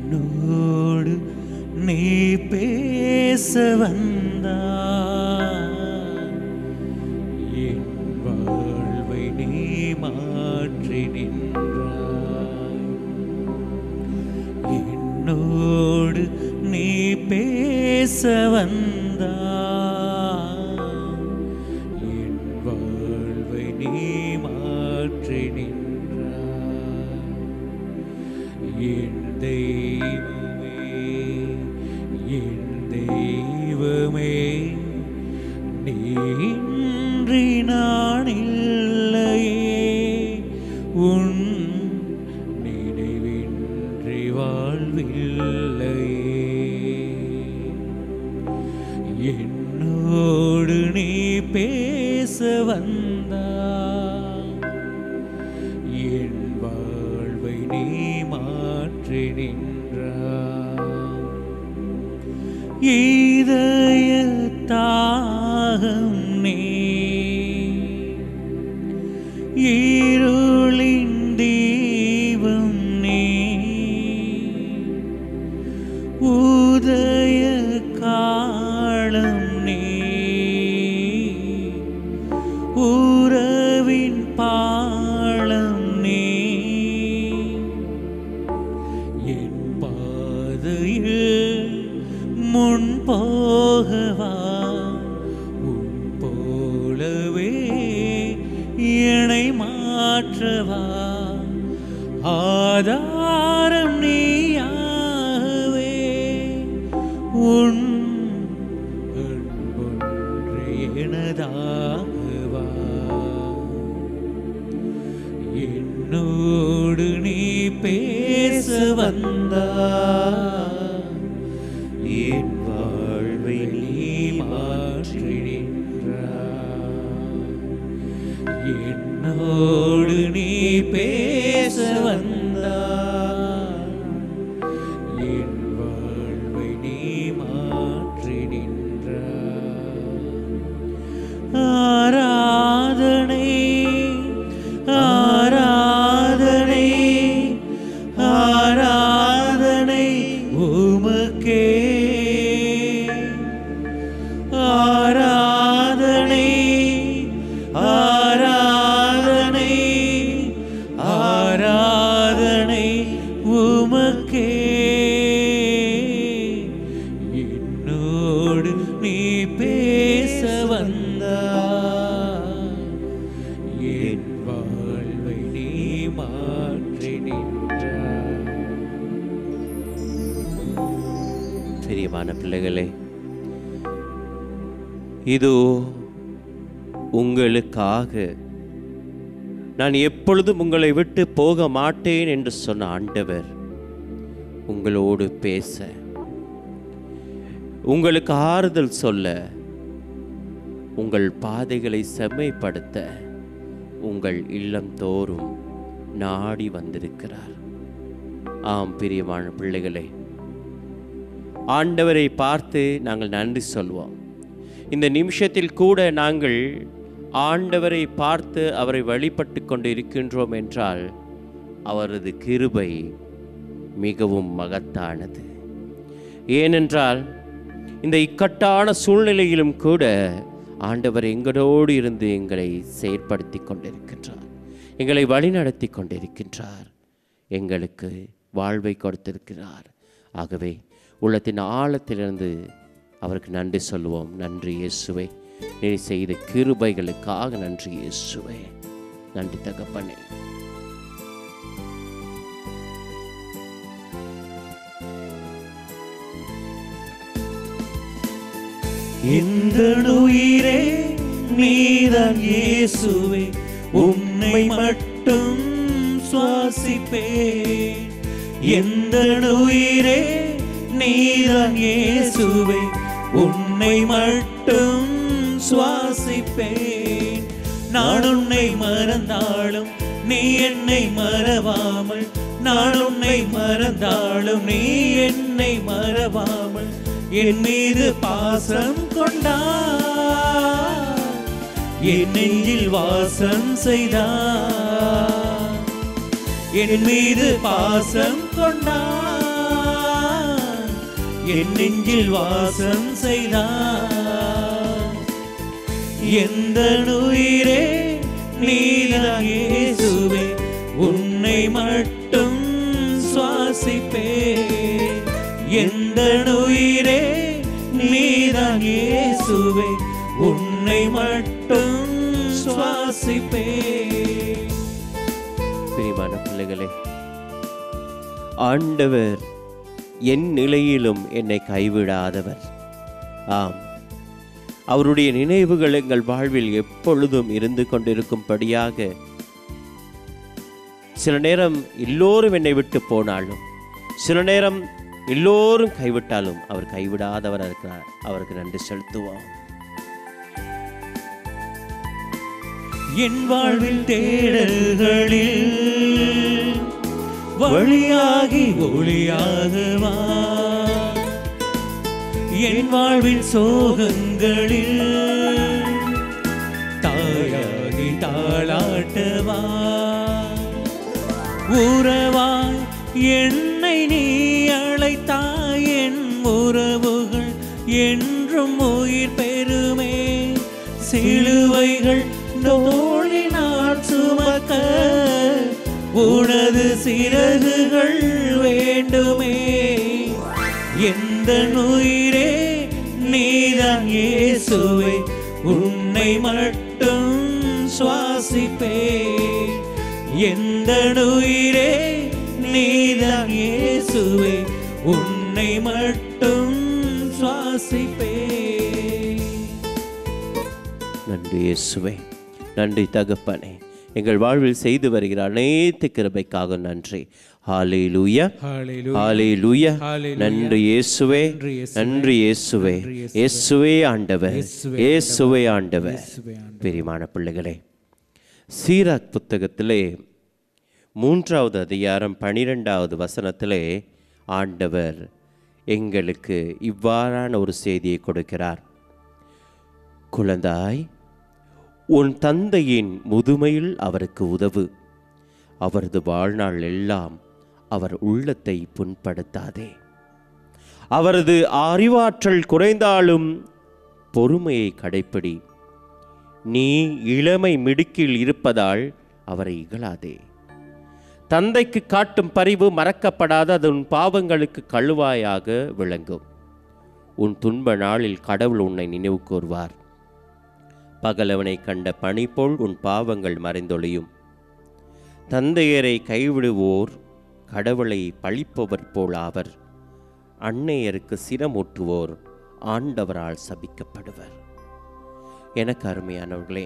என்னோடு நீ பேச வந்தாய் என் வாழ்வை நீ மாற்றி நின்றாய் என்னோடு நீ பேச வந்தாய் என் வாழ்வை நீ மாற்றி நின்றாய் என் தெய்வமே என் தெய்வமே நீ இன்றி நான் இல்லையே உன் நினைவின்றி வாழ்வில்லையே என்னோடு நீ பேச வந்தாய் என் வாழ்வை நீ மாற்றி நின்றாய் இதய தாகம் நீ இருளின் தீபம் நீ உதய காலம் நீ உறவின் பாலம் நீ என் பாதையில் முன் போகவா உன் போலவே இணை மாற்றவா ஆதாரம் நீயாகவே உன் அன்பொன்று எனதாகவா என்னோடு நீ பேச வந்தாய் என் வாழ்வை நீ மாற்றி நின்றாய். என்னோடு நீ பேச வந்தாய் என் வாழ்வை நீ மாற்றி நின்றாய் ஆராதனை ஆராதனை ஆராதனை உமக்கே ஆராதனை ஆராதனை ஆராதனை உமக்கே என்னோடு நீ பேச வந்தாய் என் வாழ்வை நீ மாற்றி நின்றாய் பிரியமான பிள்ளைகளே இது உங்களுக்காக நான் எப்பொழுதும் உங்களை விட்டு போக மாட்டேன் என்று சொன்ன ஆண்டவர் உங்களோடு பேச உங்களுக்கு ஆறுதல் சொல்ல உங்கள் பாதைகளை செம்மைப்படுத்த உங்கள் இல்லம் தோறும் நாடி வந்திருக்கிறார் ஆம் பிரியமான பிள்ளைகளே ஆண்டவரை பார்த்து நாங்கள் நன்றி சொல்வோம் இந்த நிமிஷத்தில் கூட நாங்கள் ஆண்டவரை பார்த்து அவரை வழிபட்டு கொண்டு இருக்கின்றோம் என்றால் அவரது கிருபை மிகவும் மகத்தானது ஏனென்றால் இந்த இக்கட்டான சூழ்நிலையிலும் கூட ஆண்டவர் எங்களோடு இருந்து எங்களை செயற்படுத்தி கொண்டிருக்கின்றார் எங்களை வழிநடத்தி கொண்டிருக்கின்றார் எங்களுக்கு வாழ்வை கொடுத்திருக்கிறார் ஆகவே உள்ளத்தின் ஆழத்திலிருந்து அவருக்கு நன்றி சொல்லுவோம் நன்றி இயேசுவே நீ செய்த கிருபைகளுக்காக நன்றி இயேசுவே நன்றி தகப்பனே இந்த உயிரே நீதான் இயேசுவே உன்னை மட்டும் சுவாசிப்பேன் எந்த உயிரே நீதான் இயேசுவே உன்னை மட்டும் சுவாசிப்பேன் நான் உன்னை மறந்தாலும் நீ என்னை மறவாமல் நான் உன்னை மறந்தாலும் நீ என்னை மறவாமல் என் மீது பாசம் கொண்டார் என் நெஞ்சில் வாசம் செய்தார் என் மீது பாசம் கொண்டார் என் நெஞ்சில் வாசம் செய்தார் எந்த உயிரே நீதான் இயேசுவே உன்னை மட்டும் சுவாசிப்பே எந்த உயிரே நீதான் இயேசுவே உன்னை மட்டும் சுவாசிப்பே பிரியமான பிள்ளைகளே ஆண்டவர் என் நிலையிலும் என்னை கைவிடாதவர் ஆம் அவருடைய நினைவுகள் எங்கள் வாழ்வில் எப்பொழுதும் இருந்து கொண்டிருக்கும்படியாக சில நேரம் எல்லோரும் என்னை விட்டு போனாலும் சில நேரம் எல்லோரும் கைவிட்டாலும் அவர் கைவிடாதவர் இருக்கிறார் அவருக்கு நன்றி செலுத்துவோம் என் வாழ்வில் தேடல்களில் வழியாகி ஒளியாகவா என் வாழ்வில் சோகங்களில் தாயாகி தாளாட்டவா உறவாய் என்னை நீ அழைத்தாய் என் உறவுகள் என்றும் உயிர் பெருமே சிலுவைகள் தோழினால் சுமக்க உனது சிறகுகள் வேண்டுமே எந்த உயிரே நீதான் இயேசுவே உன்னை மட்டும் சுவாசிப்பே எந்த உயிரே நீதான் இயேசுவே உன்னை மட்டும் சுவாசிப்பே நன்றி இயேசுவே நன்றி தகப்பனே எங்கள் வாழ்வில் செய்து வருகிற அனைத்து கிருபைக்காக நன்றி ஹாலே லூயா ஹாலே லூயா நன்றி இயேசுவே நன்றி இயேசுவே இயேசுவே ஆண்டவர் இயேசுவே ஆண்டவர் பிரியமான பிள்ளைகளே சீராக் புத்தகத்திலே மூன்றாவது அதிகாரம் பனிரெண்டாவது வசனத்திலே ஆண்டவர் எங்களுக்கு இவ்வாறான ஒரு செய்தியை கொடுக்கிறார் குழந்தாய் உன் தந்தையின் முதுமையில் அவருக்கு உதவு அவரது வாழ்நாள் எல்லாம் அவர் உள்ளத்தை புண்படுத்தாதே அவரது அறிவாற்றல் குறைந்தாலும் பொறுமையை கடைப்பிடி நீ இளமை மிடுக்கில் இருப்பதால் அவரை இகழாதே தந்தைக்கு காட்டும் பரிவு மறக்கப்படாத அது உன் பாவங்களுக்கு கழுவாயாக விளங்கும் உன் துன்ப நாளில் கடவுள் உன்னை நினைவு கூர்வார் பகலவனை கண்ட பனி போல் உன் பாவங்கள் மறைந்தொழியும் தந்தையரை கைவிடுவோர் கடவுளை பழிப்பவர் போல் ஆவர் அன்னையருக்கு சிரமூட்டுவோர் ஆண்டவரால் சபிக்கப்படுவர் எனக்கு அருமையானவர்களே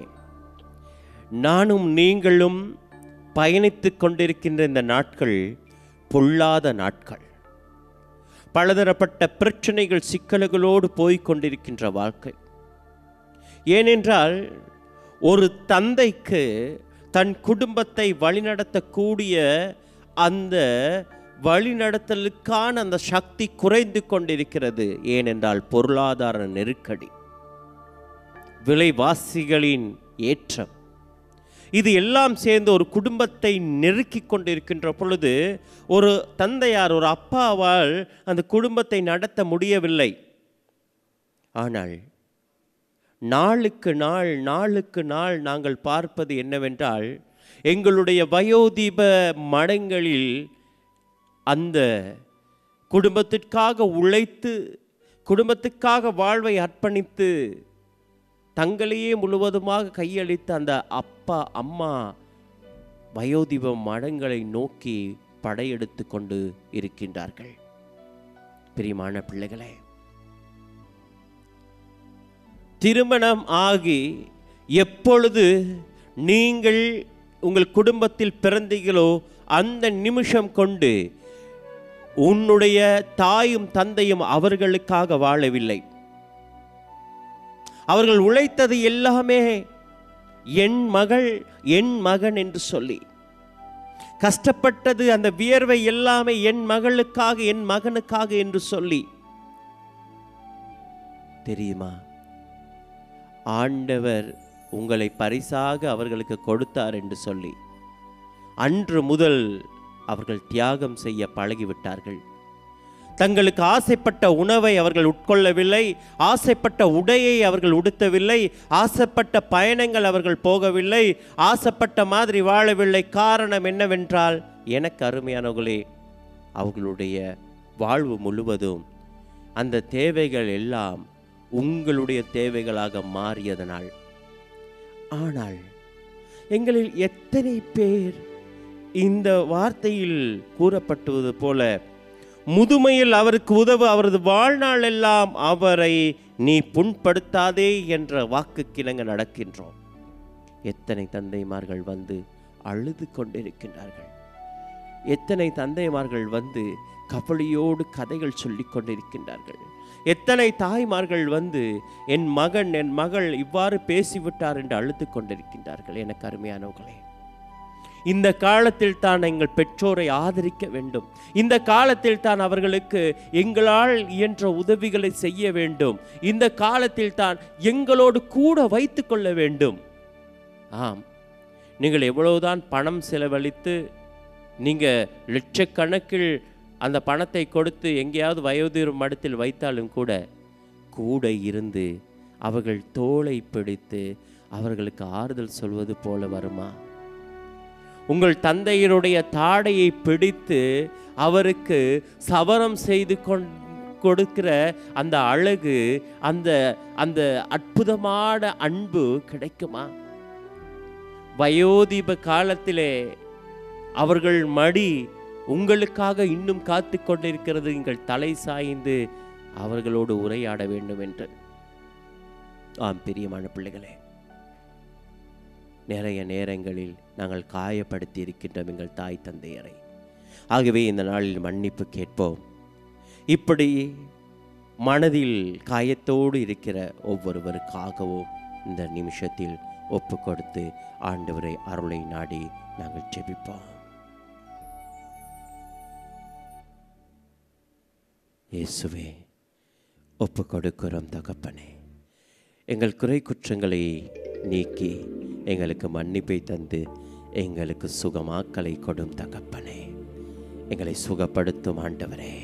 நானும் நீங்களும் பயணித்துக் கொண்டிருக்கின்ற இந்த நாட்கள் பொல்லாத நாட்கள் பலதரப்பட்ட பிரச்சனைகள் சிக்கல்களோடு போய்க் கொண்டிருக்கின்ற வாழ்க்கை ஏனென்றால் ஒரு தந்தைக்கு தன் குடும்பத்தை வழிநடத்தக்கூடிய அந்த வழிநடத்தலுக்கான அந்த சக்தி குறைந்து கொண்டிருக்கிறது ஏனென்றால் பொருளாதார நெருக்கடி விலைவாசிகளின் ஏற்றம் இது எல்லாம் சேர்ந்து ஒரு குடும்பத்தை நெருக்கி கொண்டிருக்கின்ற பொழுது ஒரு தந்தையார் ஒரு அப்பாவால் அந்த குடும்பத்தை நடத்த முடியவில்லை ஆனால் நாளுக்கு நாள் நாளுக்கு நாள் நாங்கள் பார்ப்பது என்னவென்றால் எங்களுடைய வயோதீப மடங்களில் அந்த குடும்பத்திற்காக உழைத்து குடும்பத்துக்காக வாழ்வை அர்ப்பணித்து தங்களையே முழுவதுமாக கையளித்த அந்த அப்பா அம்மா வயோதிப மடங்களை நோக்கி படையெடுத்து கொண்டு இருக்கின்றார்கள் பிரியமான பிள்ளைகளே திருமணம் ஆகி எப்பொழுது நீங்கள் உங்கள் குடும்பத்தில் பிறந்தீர்களோ அந்த நிமிஷம் கொண்டு உன்னுடைய தாயும் தந்தையும் அவர்களுக்காக வாழவில்லை அவர்கள் உழைத்தது எல்லாமே என் மகள் என் மகன் என்று சொல்லி கஷ்டப்பட்டது அந்த வியர்வை எல்லாமே என் மகளுக்காக என் மகனுக்காக என்று சொல்லி தெரியுமா ஆண்டவர் உங்களை பரிசாக அவர்களுக்கு கொடுத்தார் என்று சொல்லி அன்று முதல் அவர்கள் தியாகம் செய்ய பழகிவிட்டார்கள் தங்களுக்கு ஆசைப்பட்ட உணவை அவர்கள் உட்கொள்ளவில்லை ஆசைப்பட்ட உடையை அவர்கள் உடுத்தவில்லை ஆசைப்பட்ட பயணங்கள் அவர்கள் போகவில்லை ஆசைப்பட்ட மாதிரி வாழவில்லை காரணம் என்னவென்றால் எனக்கு அருமையானவர்களே அவர்களுடைய வாழ்வு முழுவதும் அந்த தேவைகள் எல்லாம் உங்களுடைய தேவைகளாக மாறியதனால் ஆனால் எங்களில் எத்தனை பேர் இந்த வார்த்தையில் கூறப்பட்டுவது போல முதுமையில் அவருக்கு உதவு அவரது வாழ்நாள் எல்லாம் அவரை நீ புண்படுத்தாதே என்ற வாக்குக்கிணங்க நடக்கின்றோம் எத்தனை தந்தைமார்கள் வந்து அழுது கொண்டிருக்கின்றார்கள் எத்தனை தந்தைமார்கள் வந்து கவலையோடு கதைகள் சொல்லிக் கொண்டிருக்கின்றார்கள் எத்தனை தாய்மார்கள் வந்து என் மகன் என் மகள் இவ்வாறு பேசிவிட்டார் என்று அழுது கொண்டிருக்கின்றார்கள் எனக்கு அருமையானவர்களே இந்த காலத்தில் தான் எங்கள் பெற்றோரை ஆதரிக்க வேண்டும் இந்த காலத்தில் தான் அவர்களுக்கு எங்களால் இயன்ற உதவிகளை செய்ய வேண்டும் இந்த காலத்தில் தான் எங்களோடு கூட வைத்து கொள்ள வேண்டும் ஆம் நீங்கள் எவ்வளவுதான் பணம் செலவழித்து நீங்கள் லட்சக்கணக்கில் அந்த பணத்தை கொடுத்து எங்கேயாவது வயோதிரும் மடத்தில் வைத்தாலும் கூட கூட இருந்து அவர்கள் தோளை பிடித்து அவர்களுக்கு ஆறுதல் சொல்வது போல வருமா உங்கள் தந்தையினுடைய தாடையை பிடித்து அவருக்கு சவரம் செய்து கொண் கொடுக்கிற அந்த அழகு அந்த அந்த அற்புதமான அன்பு கிடைக்குமா வயோதிப காலத்திலே அவர்கள் மடி உங்களுக்காக இன்னும் காத்து கொண்டிருக்கிறது நீங்கள் தலை சாய்ந்து அவர்களோடு உரையாட வேண்டும் என்று ஆம் பிரியமான பிள்ளைகளே நிறைய நேரங்களில் நாங்கள் காயப்படுத்தி இருக்கின்றோம் எங்கள் தாய் தந்தையரை ஆகவே இந்த நாளில் மன்னிப்பு கேட்போம் இப்படி மனதில் காயத்தோடு இருக்கிற ஒவ்வொருவருக்காகவும் இந்த நிமிஷத்தில் ஒப்பு கொடுத்து ஆண்டவரை அருளை நாடி நாங்கள் ஜெபிப்போம் இயேசுவே ஒப்பு கொடுக்கிறோம் தகப்பனே எங்கள் குறை குற்றங்களை நீக்கி எங்களுக்கு மன்னிப்பை தந்து எங்களுக்கு சுகமாக்கலை கொடும் தகப்பனே எங்களை சுகப்படுத்தும் ஆண்டவரே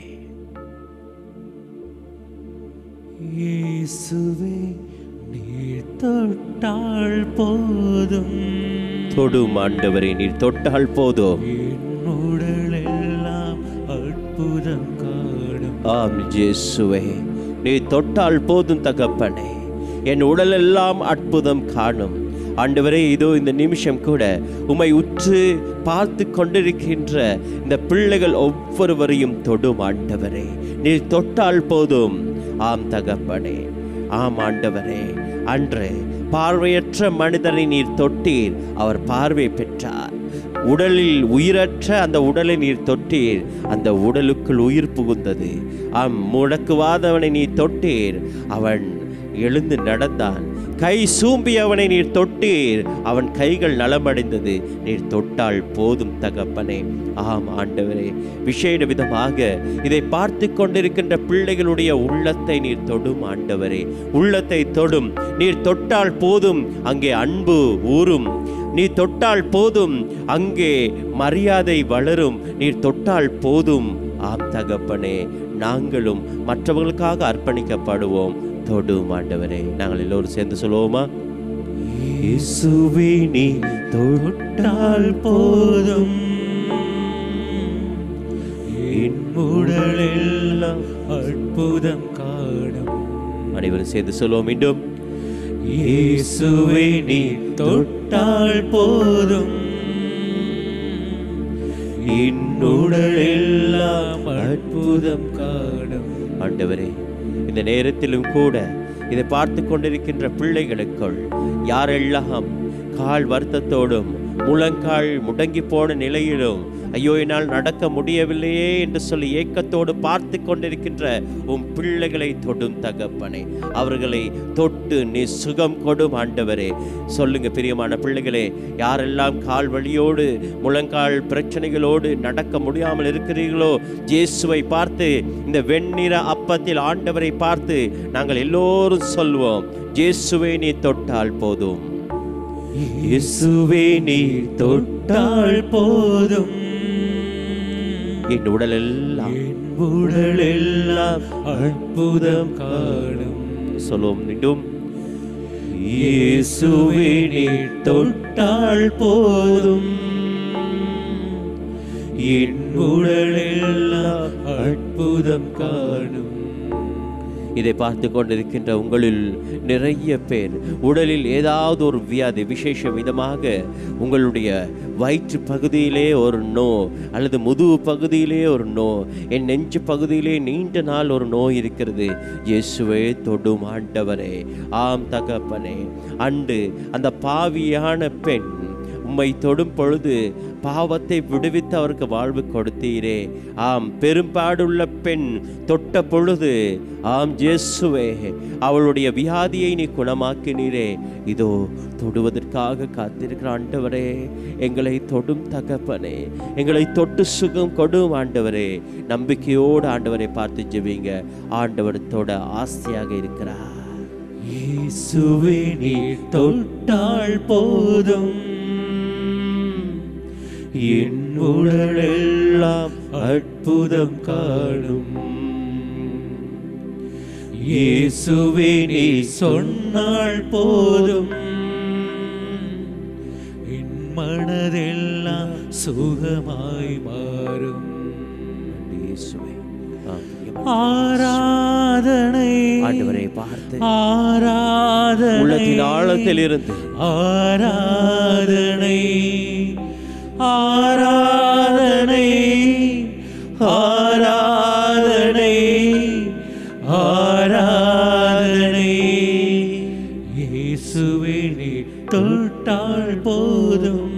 இயேசுவே நீர் தொட்டால் போதும் தொடும் ஆண்டவரே நீர் தொட்டால் போதும் என் உடலெல்லாம் அற்புதம் காணும் ஆம் இயேசுவே நீ தொட்டால் போதும் தகப்பனே என் உடலெல்லாம் அற்புதம் காணும் ஆண்டவரே இதோ இந்த நிமிஷம் கூட உம்மை உற்று பார்த்து கொண்டிருக்கின்ற இந்த பிள்ளைகள் ஒவ்வொருவரையும் தொடும் ஆண்டவரே நீ தொட்டால் போதும் ஆம் தகப்பனே ஆம் ஆண்டவரே அன்று பார்வையற்ற மனிதனை நீர் தொட்டீர் அவர் பார்வை பெற்றார் உடலில் உயிரற்ற அந்த உடலை நீர் தொட்டீர் அந்த உடலுக்குள் உயிர் புகுந்தது ஆம் முடக்குவாதவனை நீ தொட்டீர் அவன் எழுந்து நடந்தான் கை சூம்பியவனை நீர் தொட்டீர் அவன் கைகள் நலமடைந்தது நீர் தொட்டால் போதும் தகப்பனே ஆம் ஆண்டவரே விசேட விதமாக இதை பார்த்து கொண்டிருக்கின்ற பிள்ளைகளுடைய உள்ளத்தை நீர் தொடும் ஆண்டவரே உள்ளத்தை தொடும் நீர் தொட்டால் போதும் அங்கே அன்பு ஊறும் நீ தொட்டால் போதும் அங்கே மரியாதை வளரும் நீர் தொட்டால் போதும் ஆம் தகப்பனே நாங்களும் மற்றவர்களுக்காக அர்ப்பணிக்கப்படுவோம் தொடும் ஆண்டவரே நாங்கள் எல்லோரும் சேர்ந்து சொல்லுவோமா இயேசுவே நீ தொட்டால் போதும் என் உடலெல்லாம் அற்புதம் காணும் அனைவரும் சேர்ந்து சொல்லுவோம் மீண்டும் இயேசுவே நீ தொட்டால் போதும் என் உடலெல்லாம் அற்புதம் காணும் ஆண்டவரே இந்த நேரத்திலும் கூட இதை பார்த்து கொண்டிருக்கின்ற பிள்ளைகளுக்குள் யாரெல்லாம் கால் வருத்தத்தோடும் முழங்கால் முடங்கி போன நிலையிலும் ஐயோ என்னால் நடக்க முடியவில்லையே என்று சொல்லி ஏக்கத்தோடு பார்த்து கொண்டிருக்கின்ற உம் பிள்ளைகளை தொடும் தகப்பனே அவர்களை தொட்டு நீ சுகம் கொடும் ஆண்டவரே சொல்லுங்க பிரியமான பிள்ளைகளே யாரெல்லாம் கால் வலியோடு முழங்கால் பிரச்சனைகளோடு நடக்க முடியாமல் இருக்கிறீர்களோ இயேசுவை பார்த்து இந்த வெண்ணிற அப்பத்தில் ஆண்டவரை பார்த்து நாங்கள் எல்லோரும் சொல்வோம் இயேசுவை நீ தொட்டால் போதும் இயேசுவே நீ தொட்டால் தொட்டால் போதும் என் உடலெல்லாம் என் உடலெல்லாம் அற்புதம் காணும் சொல்லுவோம் மீண்டும் இயேசுவே நீர் தொட்டால் போதும் என் உடலெல்லாம் அற்புதம் காணும் இதை பார்த்து கொண்டிருக்கின்ற உங்களில் நிறைய பேர் உடலில் ஏதாவது ஒரு வியாதி விசேஷ விதமாக உங்களுடைய வயிற்று பகுதியிலே ஒரு நோ அல்லது முதுகு பகுதியிலே ஒரு நோ என் நெஞ்சு பகுதியிலே நீண்ட நாள் ஒரு நோய் இருக்கிறது இயேசுவே தொடும் ஆண்டவரே ஆம் தகப்பனே அண்டு அந்த பாவியான பெண் உம்மை தொடும் பொழுது பாவத்தை விடுவித்து அவருக்கு வாழ்வு கொடுத்தீரே ஆம் பெரும்பாடுள்ள பெண் தொட்ட பொழுது ஆம் இயேசுவே அவளுடைய வியாதியை நீ குணமாக்கினீரே இதோ தொடுவதற்காக காத்திருக்கிற ஆண்டவரே எங்களை தொடும் தகப்பனே எங்களை தொட்டு சுகம் கொடும் ஆண்டவரே நம்பிக்கையோடு ஆண்டவரை பார்த்து ஜெபிங்க ஆண்டவர் தொட ஆசையாக இருக்கிறார் இயேசுவே நீர் தொட்டால் போதும் என் உடலெல்லாம் அற்புதம் காணும் இயேசுவே நீ சொன்னால் போதும் என் மனதெல்லாம் சுகமாய் மாறும் இயேசுவே ஆம். ஆராதனை ஆண்டவரை பார்த்து ஆராதனை உள்ளத்தின் ஆழத்தில் இருந்து ஆராதனை ஆராதனை ஆராதனை ஆராதனை இயேசுவே நீ தொட்டால் போதும்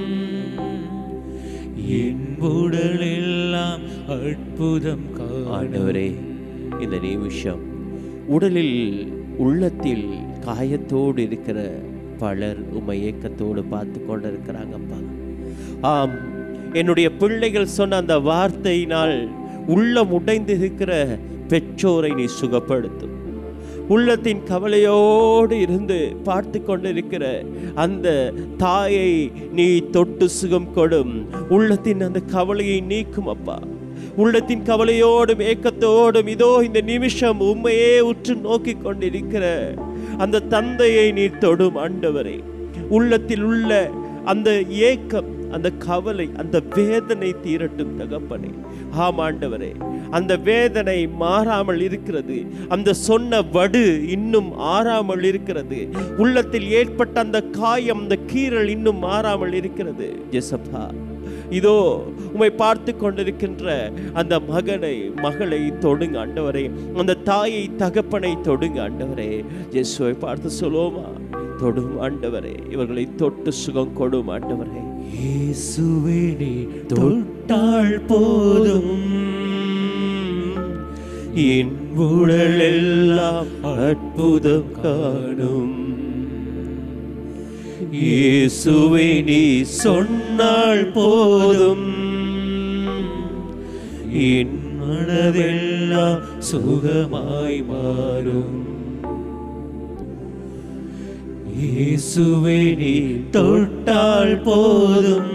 என் உடலெல்லாம் அற்புதம் காணும் ஆண்டவரே இந்த நிமிஷம் உடலில் உள்ளத்தில் காயத்தோடு இருக்கிற பலர் உமை ஏக்கத்தோடு பார்த்து கொண்டு இருக்கிறாங்கப்பா ஆம் என்னுடைய பிள்ளைகள் சொன்ன அந்த வார்த்தையினால் உள்ளம் உடைந்து இருக்கிற பெற்றோரை நீ சுகப்படுத்தும் உள்ளத்தின் கவலையோடு இருந்து பார்த்து கொண்டிருக்கிற அந்த தாயை நீ தொட்டு சுகம் கொடும் உள்ளத்தின் அந்த கவலையை நீக்கும் அப்பா உள்ளத்தின் கவலையோடும் ஏக்கத்தோடும் இதோ இந்த நிமிஷம் உண்மையே உற்று நோக்கி கொண்டிருக்கிற அந்த தந்தையை நீ தொடும் ஆண்டவரே உள்ளத்தில் உள்ள அந்த ஏக்கம் அந்த கவலை அந்த வேதனை தீரட்டும் தகப்பனே ஆம் ஆண்டவரே அந்த வேதனை மாறாமல் இருக்கிறது அந்த சொன்ன வடு இன்னும் ஆறாமல் இருக்கிறது உள்ளத்தில் ஏற்பட்ட அந்த காயம் அந்த கீறல் இன்னும் மாறாமல் இருக்கிறது ஜெசப்பா இதோ உம்மை பார்த்து கொண்டிருக்கின்ற அந்த மகனை மகளை தொடுங்க ஆண்டவரே அந்த தாயை தகப்பனை தொடுங்க ஆண்டவரே இயேசுவை பார்த்து சொல்லுவோமா தொடும் ஆண்டவரே இவர்களை தொட்டு சுகம் கொடும் ஆண்டவரே இயேசுவே நீ தொட்டால் போதும் என் உடலெல்லாம் அற்புதம் காணும் இயேசுவே நீ சொன்னால் போதும் என் மனதெல்லாம் சுகமாய் மாறும் இயேசுவே நீ தொட்டால் போதும்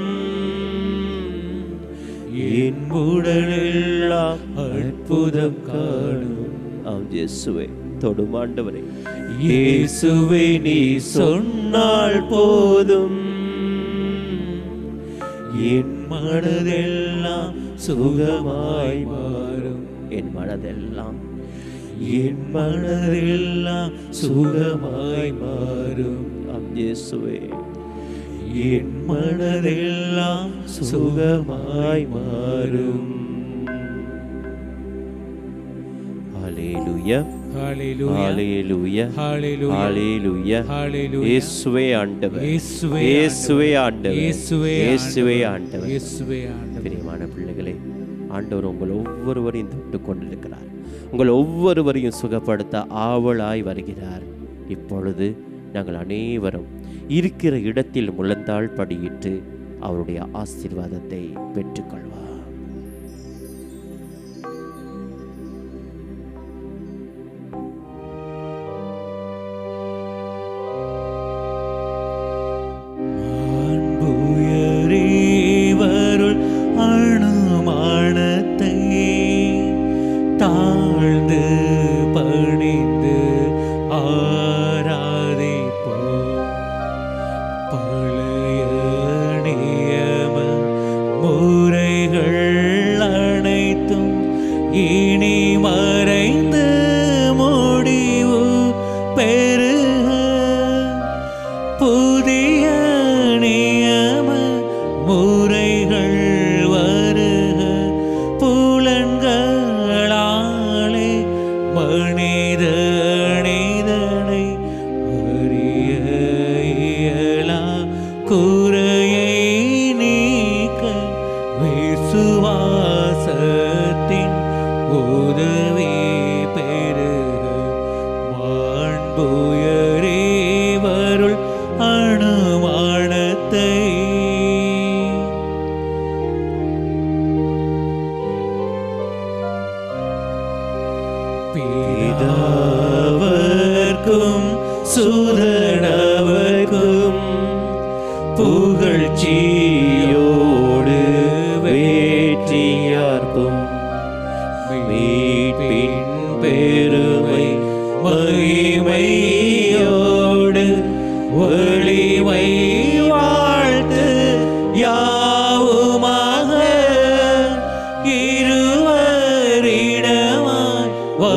என் உடலெல்லாம் அற்புதம் காணும் ஆம் இயேசுவே தொடும் ஆண்டவரே இயேசுவே நீ சொன்னால் போதும் என் மனதெல்லாம் சுகமாய் மாறும் என் மனதெல்லாம் என் மனதெல்லாம் சுகமாய் மாறும் ஆம் இயேசுவே என் மனதெல்லாம் சுகமாய் மாறும் ஹalleluya ஹalleluya ஹalleluya ஹalleluya ஹalleluya ஹalleluya இயேசுவே ஆண்டவர் இயேசுவே இயேசுவே ஆண்டவர் இயேசுவே இயேசுவே ஆண்டவர். ஆண்டவர் இயேசுவே ஆண்டவர் பிரியமான பிள்ளைகளே ஆண்டவர் உங்கள் ஒவ்வொருவரையும் தொட்டு கொண்டிருக்கிறார் உங்கள் ஒவ்வொருவரையும் சுகப்படுத்த ஆவலாய் வருகிறார் இப்பொழுது நாங்கள் அனைவரும் இருக்கிற இடத்தில் முழந்தாள் படியிட்டு அவருடைய ஆசீர்வாதத்தை பெற்றுக்கொள்வார் மாண்புயரேவருள் அணுமான துதிகள் வருக புலன்களாலே மனிதனைதனை அறிய இயலா குறையை நீக்க விசுவாசத்தின் உதவி பெருக மாண்புயரே வருள் அணுமானத்தை பிதாவர்க்கும் சுதனவர்க்கும் புகழ்ச்சியோடு வேற்றியார்க்கும் மீட்பின் பெருமை மகிமையோடு வலிமை வாழ்த்து யாவுமாக இருவரிடமாய்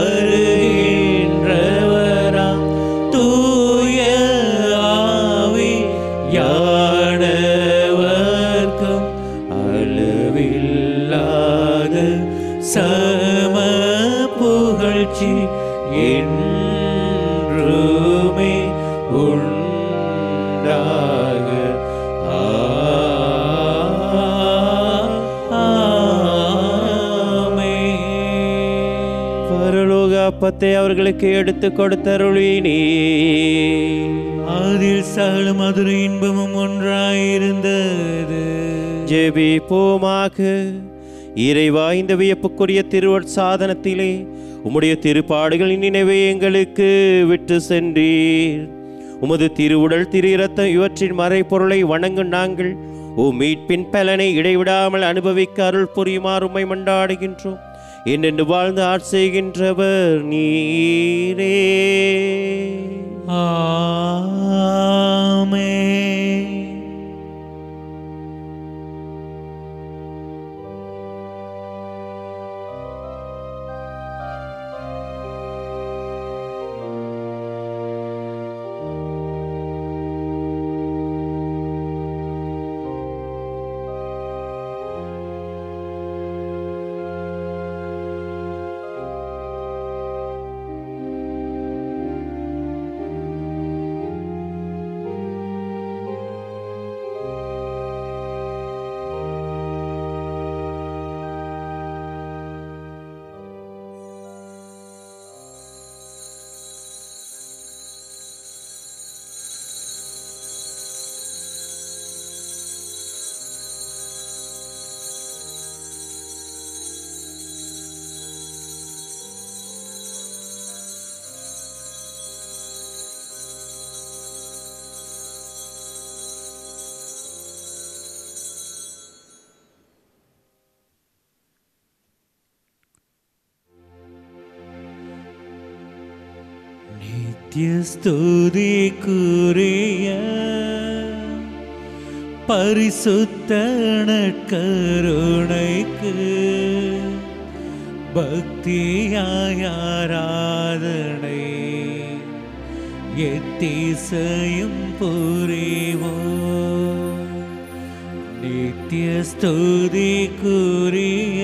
வருகின்றவராம் தூய ஆவி யானவர்க்கும் அளவில்லாத சம புகழ்ச்சி என்றுமே உண்டாக ஆமென். பரலோக அப்பத்தை அவர்களுக்கு எடுத்து கொடுத்தருளினே அதில் சகல மதுர இன்பமும் ஒன்றாயிருந்தது ஜெபிப்போமாக இறைவா இந்த வியப்புக்குரிய திருவட் சாதனத்திலே உம்முடைய திருப்பாடுகளின் நினைவை எங்களுக்கு விட்டு சென்றீர் உமது திருவுடல் திரு இரத்தம் இவற்றின் மறைப்பொருளை வணங்கும் நாங்கள் ஓ மீட்பின் பலனை இடைவிடாமல் அனுபவிக்க அருள் புரியுமாறு உம்மை மண்டாடுகின்றோம் என்னென்று வாழ்ந்து ஆட்செய்கின்றவர் நீரே ஆமென். நித்திய ஸ்துதிக்குரிய பரிசுத்த நற்கருணைக்கு பக்தியாய் ஆராதனை எத்திசையும் புரிவோ நித்திய ஸ்துதிக்குரிய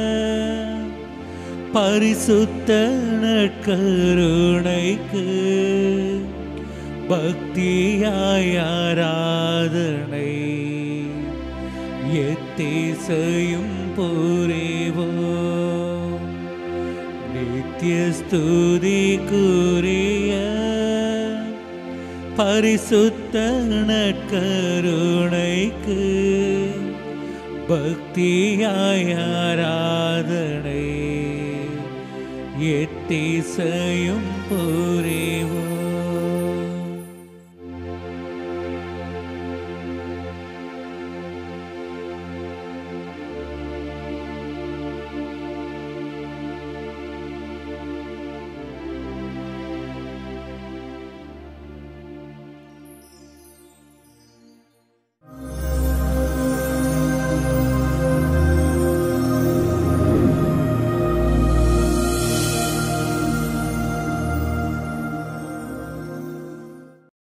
பரிசுத்த நற்கருணைக்கு பக்தியாய் ஆராதனை எத்திசையும் புரிவோ நித்திய ஸ்துதிக்குரிய பரிசுத்த நற்கருணைக்கு பக்தியாய் ஆராதனை எத்திசையும் புரிவோ